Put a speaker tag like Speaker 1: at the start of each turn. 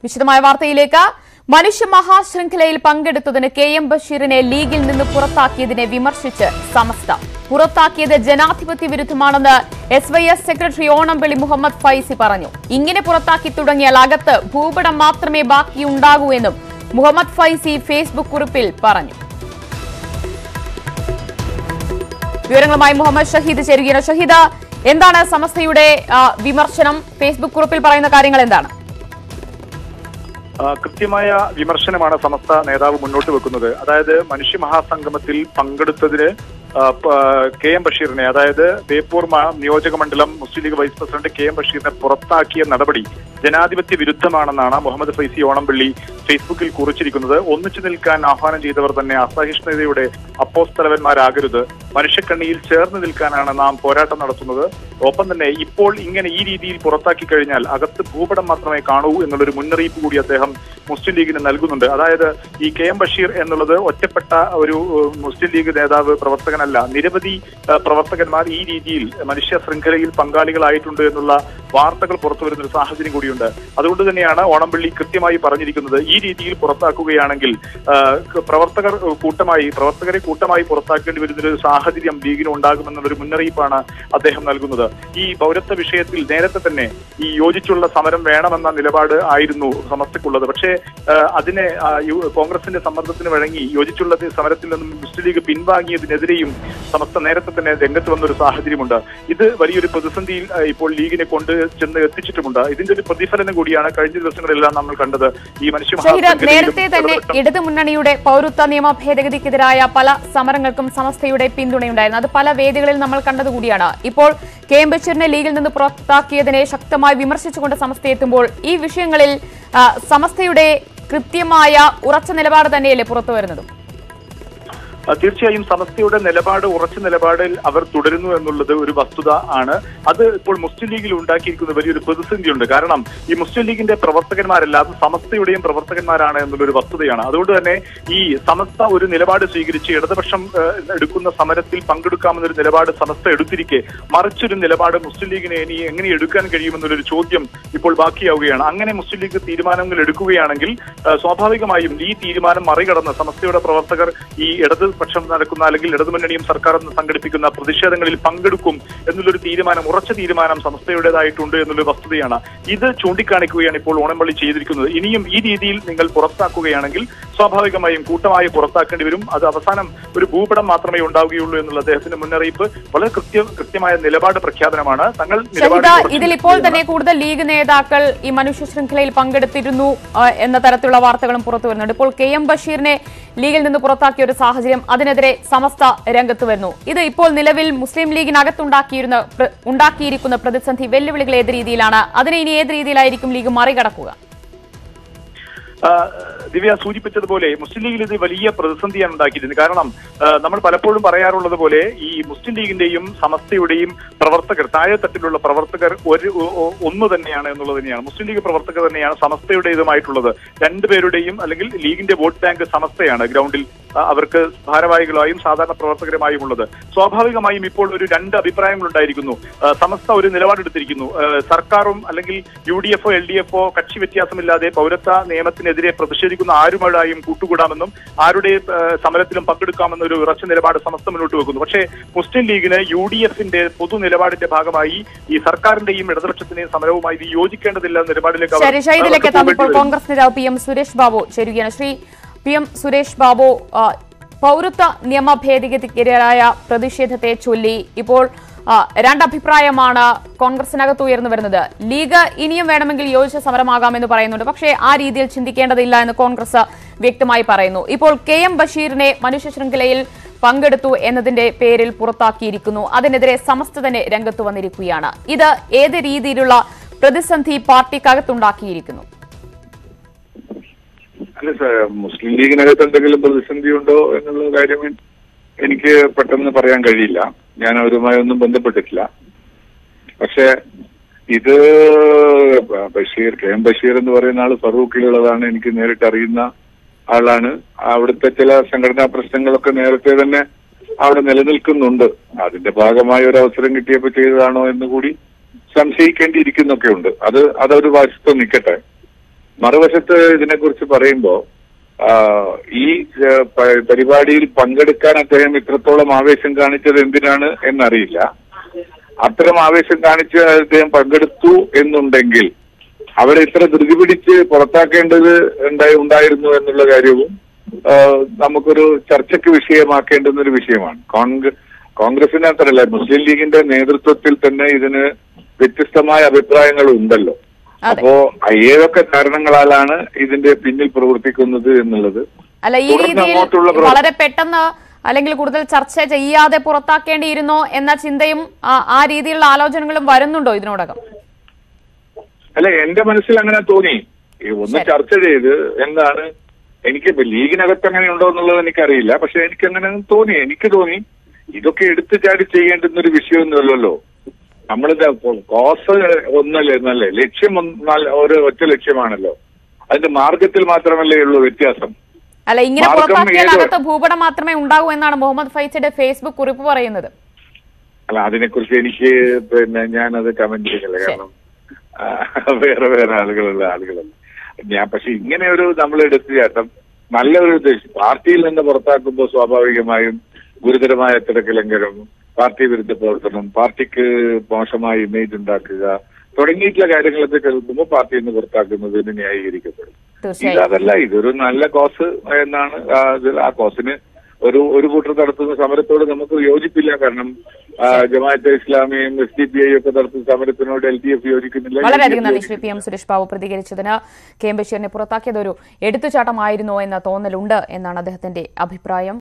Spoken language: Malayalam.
Speaker 1: വിശദമായ വാർത്തയിലേക്ക് മനുഷ്യ മഹാശൃംഖലയിൽ പങ്കെടുത്തതിന് കെ എം ബഷീറിനെ ലീഗിൽ നിന്ന് പുറത്താക്കിയതിനെ വിമർശിച്ച് സമസ്ത പുറത്താക്കിയത് ജനാധിപത്യ വിരുദ്ധമാണെന്ന് S Y S secretary Onampilly Muhammad Faizy പറഞ്ഞു ഇങ്ങനെ പുറത്താക്കി തുടങ്ങിയാൽ അകത്ത് ഭൂപടം മാത്രമേ ബാക്കിയുണ്ടാകൂ എന്നും മുഹമ്മദ് ഫൈസി ഫേസ്ബുക്ക് കുറിപ്പിൽ പറഞ്ഞു വിവരങ്ങളുമായി മുഹമ്മദ് ഷഹീദ് ചേരുകയാണ് ഷഹീദ് എന്താണ് സമസ്തയുടെ ആ, വിമർശനം ഫേസ്ബുക്ക് കുറിപ്പിൽ പറയുന്ന കാര്യങ്ങൾ എന്താണ്
Speaker 2: ആ, കൃത്യമായ വിമർശനമാണ് സമസ്ത നേതാവ് മുന്നോട്ട് വെക്കുന്നത് അതായത് മനുഷ്യ മഹാസംഗമത്തിൽ പങ്കെടുത്തതിന് ആ, പ- കെ എം ബഷീറിനെ അതായത് ബേപ്പൂർ മ- നിയോജക മണ്ഡലം Muslim League vice president K M ബഷീറിനെ പുറത്താക്കിയ നടപടി ജനാധിപത്യ വിരുദ്ധമാണെന്നാണ് മുഹമ്മദ് ഫൈസി ഓണംപള്ളി ഫേസ്ബുക്കിൽ കുറിച്ചിരിക്കുന്നത് ഒന്നിച്ചു നിൽക്കാൻ ആഹ്വാനം ചെയ്തവർ തന്നെ അസഹിഷ്ണുതയുടെ അപ്പോസ്തലവന്മാരാകരുത് മനുഷ്യക്കണ്ണിയിൽ ചേർന്ന് നിൽക്കാനാണ് നാം പോരാട്ടം നടത്തുന്നത് ഒപ്പം തന്നെ ഇപ്പോൾ ഇങ്ങനെ ഈ രീതിയിൽ പുറത്താക്കി കഴിഞ്ഞാൽ അകത്ത് ഭൂപടം മാത്രമേ കാണൂ എന്നുള്ളൊരു മുന്നറിയിപ്പ് കൂടി അദ്ദേഹം മുസ്ലിം ലീഗിന് നൽകുന്നുണ്ട് അതായത് ഈ കെ എം ബഷീർ എന്നുള്ളത് ഒറ്റപ്പെട്ട ഒരു ഏഹ്, മുസ്ലിം ലീഗ് നേതാവ് പ്രവർത്തകനല്ല നിരവധി ഏഹ്, പ്രവർത്തകന്മാർ ഈ രീതിയിൽ മനുഷ്യ ശൃംഖലയിൽ പങ്കാളികളായിട്ടുണ്ട് എന്നുള്ള വാർത്തകൾ പുറത്തു വരുന്ന ഒരു സാഹചര്യം കൂടിയുണ്ട് അതുകൊണ്ട് തന്നെയാണ് ഓണംപള്ളി കൃത്യമായി പറഞ്ഞിരിക്കുന്നത് ഈ രീതിയിൽ പുറത്താക്കുകയാണെങ്കിൽ ഏഹ്, ക- പ്രവർത്തകർ കൂട്ടമായി പ്രവർത്തകരെ കൂട്ടമായി പുറത്താക്കേണ്ടി വരുന്ന ഒരു സാഹചര്യം ലീഗിന് ഉണ്ടാകുമെന്നുള്ളൊരു മുന്നറിയിപ്പാണ് അദ്ദേഹം നൽകുന്നത് ഈ പൗരത്വ വിഷയത്തിൽ നേരത്തെ തന്നെ ഈ യോജിച്ചുള്ള സമരം വേണമെന്ന നിലപാട് ആയിരുന്നു സമസ്തക്കുള്ളത് പക്ഷേ ഏഹ്, അതിനെ ആ, യു- കോൺഗ്രസിന്റെ സമ്മർദ്ദത്തിന് വഴങ്ങി യോജിച്ചുള്ള സമരത്തിൽ നിന്നും മുസ്ലിം ലീഗ് പിൻവാങ്ങിയതിനെതിരെയും സമസ്ത നേരത്തെ തന്നെ രംഗത്ത് വന്ന ഒരു സാഹചര്യമുണ്ട് ഇത് വലിയൊരു പ്രതിസന്ധിയിൽ ആ, ഇപ്പോൾ ലീഗിനെ കൊണ്ട് ചെന്ന് എത്തിച്ചിട്ടുമുണ്ട് ഇതിന്റെ ഒരു പ്രതിഫലനം കൂടിയാണ് കഴിഞ്ഞ ദിവസങ്ങളെല്ലാം നമ്മൾ കണ്ടത് ഈ മനുഷ്യ
Speaker 1: ഷഹീദ്
Speaker 2: മഹാസംഘടനയിലും
Speaker 1: നേരത്തെ തന്നെ
Speaker 2: ഇടതുപക്ഷം
Speaker 1: ഇടതു മുന്നണിയുടെ പൗരത്വ നിയമ ഭേദഗതിക്കെതിരായ പല സമരങ്ങൾക്കും സമസ്തയുടെ പിന്തുണയുണ്ടായിരുന്നു അത് പല വേദികളിൽ നമ്മൾ കണ്ടതുകൂടിയാണ് ഇപ്പോൾ കെ എം ബഷീറിനെ ലീഗിൽ നിന്ന് പുറത്താക്കിയതിനെ ശക്തമായി വിമർശിച്ചുകൊണ്ട് സമസ്ത എത്തുമ്പോൾ ഈ വിഷയങ്ങളിൽ ആ, സമസ്തയുടെ കൃത്യമായ ഉറച്ച നിലപാട് തന്നെയല്ലേ പുറത്തു വരുന്നതും
Speaker 2: ആ, തീർച്ചയായും സമസ്തയുടെ നിലപാട് ഉറച്ച നിലപാടിൽ അവർ തുടരുന്നു എന്നുള്ളത് ഒരു വസ്തുത ആണ് അത് ഇപ്പോൾ മുസ്ലിം ലീഗിൽ ഉണ്ടാക്കിയിരിക്കുന്ന വലിയൊരു പ്രതിസന്ധിയുണ്ട് കാരണം ഈ മുസ്ലിം ലീഗിന്റെ പ്രവർത്തകന്മാരെല്ലാം സമസ്തയുടെയും പ്രവർത്തകന്മാരാണ് എന്നുള്ളൊരു വസ്തുതയാണ് അതുകൊണ്ട് തന്നെ ഈ സമസ്ത ഒരു നിലപാട് സ്വീകരിച്ച് ഇടതുപക്ഷം ഏഹ്, എടുക്കുന്ന സമരത്തിൽ പങ്കെടുക്കാമെന്നൊരു നിലപാട് സമസ്ത എടുത്തിരിക്കെ മറിച്ചൊരു നിലപാട് മുസ്ലിം ലീഗിനെ ഇനി എങ്ങനെ എടുക്കാൻ കഴിയുമെന്നുള്ളൊരു ചോദ്യം ഇപ്പോൾ ബാക്കിയാവുകയാണ് അങ്ങനെ മുസ്ലിം ലീഗ് തീരുമാനങ്ങൾ എടുക്കുകയാണെങ്കിൽ ഏഹ്, സ്വാഭാവികമായും ഈ തീരുമാനം മറികടന്ന് സമസ്തയുടെ പ്രവർത്തകർ ഈ ഇടതുപക്ഷം നടക്കുന്ന അല്ലെങ്കിൽ ഇടതുമുന്നണിയും സർക്കാരും സംഘടിപ്പിക്കുന്ന പ്രതിഷേധങ്ങളിൽ പങ്കെടുക്കും എന്നുള്ളൊരു തീരുമാനം ഉറച്ച തീരുമാനം സംസ്ഥയുടേതായിട്ടുണ്ട് എന്നുള്ളൊരു വസ്തുതയാണ് ഇത് ചൂണ്ടിക്കാണിക്കുകയാണ് ഇപ്പോൾ ഓണംപള്ളി ചെയ്തിരിക്കുന്നത് ഇനിയും ഈ രീതിയിൽ നിങ്ങൾ പുറത്താക്കുകയാണെങ്കിൽ സ്വാഭാവികമായും കൂട്ടമായി പുറത്താക്കേണ്ടി വരും അത് അവസാനം ഒരു ഭൂപടം മാത്രമേ ഉണ്ടാവുകയുള്ളൂ എന്നുള്ള അദ്ദേഹത്തിന്റെ മുന്നറിയിപ്പ് വളരെ കൃത്യ കൃത്യമായ നിലപാട് പ്രഖ്യാപനമാണ് തങ്ങൾ നിലപാടിൽ
Speaker 1: ഷഹിദ
Speaker 2: ഉറച്ചു
Speaker 1: ഇതിൽ ഇപ്പോൾ തന്നെ
Speaker 2: നിൽക്കുകയാണ്.
Speaker 1: കൂടുതൽ ലീഗ് നേതാക്കൾ ഈ മനുഷ്യ ശൃംഖലയിൽ പങ്കെടുത്തിരുന്നു ആ, എന്ന തരത്തിലുള്ള വാർത്തകളും പുറത്തു വരുന്നുണ്ട് ഇപ്പോൾ കെ എം ബഷീറിനെ ലീഗിൽ നിന്ന് പുറത്താക്കിയ ഒരു സാഹചര്യം അതിനെതിരെ സമസ്ത രംഗത്ത് വരുന്നു ഇത് ഇപ്പോൾ നിലവിൽ മുസ്ലിം ലീഗിനകത്തുണ്ടാക്കിയിരുന്ന പ്ര- ഉണ്ടാക്കിയിരിക്കുന്ന പ്രതിസന്ധി വെല്ലുവിളികൾ ഏത് രീതിയിലാണ് അതിനെ ഇനി ഏത് രീതിയിലായിരിക്കും ലീഗ് മറികടക്കുക
Speaker 2: ആ, ദിവ്യ സൂചിപ്പിച്ചതുപോലെ മുസ്ലിം ലീഗിൽ ഇത് വലിയ പ്രതിസന്ധിയാണ് ഉണ്ടാക്കിയിരുന്നത് കാരണം ആ, നമ്മൾ പലപ്പോഴും പറയാറുള്ളത് പോലെ ഈ മുസ്ലിം ലീഗിന്റെയും സമസ്തയുടെയും പ്രവർത്തകർ താഴെത്തട്ടിലുള്ള പ്രവർത്തകർ ഒരു ഒ- ഒ- ഒന്ന് തന്നെയാണ് എന്നുള്ളത് തന്നെയാണ് മുസ്ലിം ലീഗ് പ്രവർത്തകർ തന്നെയാണ് സമസ്തയുടേതുമായിട്ടുള്ളത് രണ്ടുപേരുടെയും അല്ലെങ്കിൽ ലീഗിന്റെ വോട്ട് ബാങ്ക് സമസ്തയാണ് ഗ്രൗണ്ടിൽ ആ, അവർക്ക് ഭാരവാഹികളായും സാധാരണ പ്രവർത്തകരുമായും ഉള്ളത് സ്വാഭാവികമായും ഇപ്പോൾ ഒരു രണ്ട് അഭിപ്രായങ്ങൾ ഉണ്ടായിരിക്കുന്നു ആ, സമസ്ത ഒരു നിലപാടെടുത്തിരിക്കുന്നു ആ, സർക്കാരും അല്ലെങ്കിൽ യു ഡി എഫോ എൽ ഡി എഫോ കക്ഷി വ്യത്യാസമില്ലാതെ പൗരത്വ നിയമത്തിനെതിരെ പ്രതിഷേധിക്കുന്ന ആരുമായും കൂട്ടുകൂടാമെന്നും ആരുടെ ആ, സമരത്തിലും പങ്കെടുക്കാമെന്ന ഒരു ഉറച്ച നിലപാട് സമസ്ത മുന്നോട്ട് വെക്കുന്നു പക്ഷേ മുസ്ലിം ലീഗിന് യു ഡി എഫിന്റെ പൊതു നിലപാടിന്റെ ഭാഗമായി ഈ സർക്കാരിന്റെയും ഇടതുപക്ഷത്തിന്റെയും സമരവുമായി ഇത് യോജിക്കേണ്ടതില്ല എന്ന നിലപാടിലേക്ക് അവർ-
Speaker 1: ശരി ഷൈദിലേക്ക്
Speaker 2: അവർക്ക്
Speaker 1: എത്താം ഇപ്പോൾ
Speaker 2: പോകേണ്ടി വരും.
Speaker 1: കോൺഗ്രസ് നേതാവ് പി എം സുരേഷ് ബാബു ചേരുകയാണ് ശ്രീ പി എം സുരേഷ് ബാബു ആ, പൗരത്വ നിയമ ഭേദഗതിക്കെതിരായ പ്രതിഷേധത്തെ ചൊല്ലി ഇപ്പോൾ ആ, രണ്ടഭിപ്രായമാണ് കോൺഗ്രസിനകത്ത് ഉയർന്നു വരുന്നത് ലീഗ് ഇനിയും വേണമെങ്കിൽ യോജിച്ച സമരമാകാമെന്ന് പറയുന്നുണ്ട് പക്ഷേ ആ രീതിയിൽ ചിന്തിക്കേണ്ടതില്ല എന്ന് കോൺഗ്രസ് വ്യക്തമായി പറയുന്നു ഇപ്പോൾ കെ എം ബഷീറിനെ മനുഷ്യ ശൃംഖലയിൽ പങ്കെടുത്തു എന്നതിന്റെ പേരിൽ പുറത്താക്കിയിരിക്കുന്നു അതിനെതിരെ സമസ്ത തന്നെ രംഗത്ത് വന്നിരിക്കുകയാണ് ഇത് ഏത് രീതിയിലുള്ള പ്രതിസന്ധി പാർട്ടിക്കകത്തുണ്ടാക്കിയിരിക്കുന്നു
Speaker 3: അല്ല സാർ മുസ്ലിം ലീഗിനകത്ത് എന്തെങ്കിലും പ്രതിസന്ധി ഉണ്ടോ എന്നുള്ള കാര്യം എനിക്ക് പെട്ടെന്ന് പറയാൻ കഴിയില്ല ഞാൻ അവരുമായി ഒന്നും ബന്ധപ്പെട്ടിട്ടില്ല പക്ഷെ ഇത് ബഷീർ കെ എം ബഷീർ എന്ന് പറയുന്ന ആള് ഫറൂഖിലുള്ളതാണ് എനിക്ക് നേരിട്ട് അറിയുന്ന ആളാണ് അവിടുത്തെ ചില സംഘടനാ പ്രശ്നങ്ങളൊക്കെ നേരത്തെ തന്നെ അവിടെ നിലനിൽക്കുന്നുണ്ട് അതിന്റെ ഭാഗമായി ഒരു അവസരം കിട്ടിയപ്പോൾ ചെയ്തതാണോ എന്ന് കൂടി സംശയിക്കേണ്ടിയിരിക്കുന്നൊക്കെ ഉണ്ട് അത് അതൊരു വശത്ത് നിൽക്കട്ടെ മറുവശത്ത് ഇതിനെക്കുറിച്ച് പറയുമ്പോ ആ, ഈ ഏ, പ- പരിപാടിയിൽ പങ്കെടുക്കാൻ അദ്ദേഹം ഇത്രത്തോളം ആവേശം കാണിച്ചത് എന്തിനാണ് എന്നറിയില്ല അത്തരം ആവേശം കാണിച്ച് അദ്ദേഹം പങ്കെടുത്തു എന്നുണ്ടെങ്കിൽ അവരെ ഇത്ര ധൃതി പിടിച്ച് പുറത്താക്കേണ്ടത് ഉണ്ടായി ഉണ്ടായിരുന്നു എന്നുള്ള കാര്യവും ആ, നമുക്കൊരു ചർച്ചയ്ക്ക് വിഷയമാക്കേണ്ടുന്ന ഒരു വിഷയമാണ് കോൺഗ്രസ് കോൺഗ്രസിന് മാത്രമല്ല മുസ്ലിം ലീഗിന്റെ നേതൃത്വത്തിൽ തന്നെ ഇതിന് വ്യത്യസ്തമായ അഭിപ്രായങ്ങൾ ഉണ്ടല്ലോ
Speaker 1: അതെ.
Speaker 3: അപ്പോ ഏതൊക്കെ കാരണങ്ങളാലാണ് ഇതിന്റെ പിന്നിൽ പ്രവർത്തിക്കുന്നത് എന്നുള്ളത്
Speaker 1: അല്ല ഈ
Speaker 3: തുടർന്ന്
Speaker 1: രീതിയിൽ
Speaker 3: അങ്ങോട്ടുള്ള പ്രവർ-
Speaker 1: വളരെ പെട്ടെന്ന് അല്ലെങ്കിൽ കൂടുതൽ ചർച്ച ചെയ്യാതെ പുറത്താക്കേണ്ടിയിരുന്നോ എന്ന ചിന്തയും ആ- ആ രീതിയിലുള്ള ആലോചനകളും വരുന്നുണ്ടോ ഇതിനോടകം
Speaker 3: അല്ല എന്റെ മനസ്സിൽ അങ്ങനെ തോന്നി ഈ ഒന്ന്
Speaker 1: ശരി.
Speaker 3: ചർച്ച ചെയ്ത് എന്താണ് എനിക്ക് ഇപ്പൊ ലീഗിനകത്ത് അങ്ങനെ ഉണ്ടോ എന്നുള്ളത് എനിക്കറിയില്ല പക്ഷെ എനിക്ക് അങ്ങനെ തോന്നി എനിക്ക് തോന്നി ഇതൊക്കെ എടുത്തു ചാടി ചെയ്യേണ്ടുന്ന ഒരു വിഷയമൊന്നുമല്ലല്ലോ നമ്മളിത് കോസ് ഒന്നല്ലേ എന്നല്ലേ ലക്ഷ്യം ഒന്ന് നല്ല- ഒരു ഒറ്റ ലക്ഷ്യമാണല്ലോ അതിന്റെ മാർഗത്തിൽ മാത്രമല്ലേ ഉള്ളൂ വ്യത്യാസം
Speaker 1: അല്ല ഇങ്ങനെ
Speaker 3: മാർഗം
Speaker 1: പുറത്താക്കിയാൽ
Speaker 3: ഏത്?
Speaker 1: അകത്ത് ഭൂപടം മാത്രമേ ഉണ്ടാകൂ എന്നാണ് മുഹമ്മദ് ഫൈസിയുടെ ഫേസ്ബുക്ക് കുറിപ്പ് പറയുന്നത്
Speaker 3: അല്ല അതിനെക്കുറിച്ച് എനിക്ക് പിന്നെ ഞാനത് കമന്റ് ചെയ്യുന്നില്ല കാരണം ആ, വേറെ വേറെ ആളുകളുള്ള ആളുകളല്ല ഞാൻ പക്ഷെ ഇങ്ങനെ ഒരു നമ്മൾ എടുത്തു ചേട്ടം നല്ല ഒരു ഉദ്ദേശം പാർട്ടിയിൽ നിന്ന് പുറത്താക്കുമ്പോൾ സ്വാഭാവികമായും ഗുരുതരമായ തിരക്കിലെങ്കിലും പാർട്ടി വിരുദ്ധ പ്രവർത്തനം പാർട്ടിക്ക് മോശമായ ഇമേജ് ഉണ്ടാക്കുക തുടങ്ങിയിട്ടുള്ള കാര്യങ്ങളൊക്കെ കേൾക്കുമ്പോൾ പാർട്ടിയിൽ നിന്ന് പുറത്താക്കുന്നതിന് ന്യായീകരിക്കപ്പെടും ഇത്
Speaker 1: തീർച്ചയായും
Speaker 3: അതല്ല ഇതൊരു നല്ല കോസ് എന്നാണ് ആ, ഇത് ആ കോസിന് ഒരു ഒരു കൂട്ടർ നടത്തുന്ന സമരത്തോട് നമുക്ക് യോജിപ്പില്ല കാരണം ആ, ജമാഅത്തെ ഇസ്ലാമിയും എസ് ഡി പി ഐ ഒക്കെ നടത്തുന്ന സമരത്തിനോട് എൽ ഡി എഫ് യോജിക്കുന്നില്ല
Speaker 1: വളരെയധികം നന്ദി
Speaker 3: LDF
Speaker 1: Shri P M Suresh Babu പ്രതികരിച്ചതിന് കെ എം ബഷീറിനെ പുറത്താക്കിയത് ഒരു എടുത്തുചാട്ടമായിരുന്നോ എന്ന തോന്നലുണ്ട് എന്നാണ് അദ്ദേഹത്തിന്റെ അഭിപ്രായം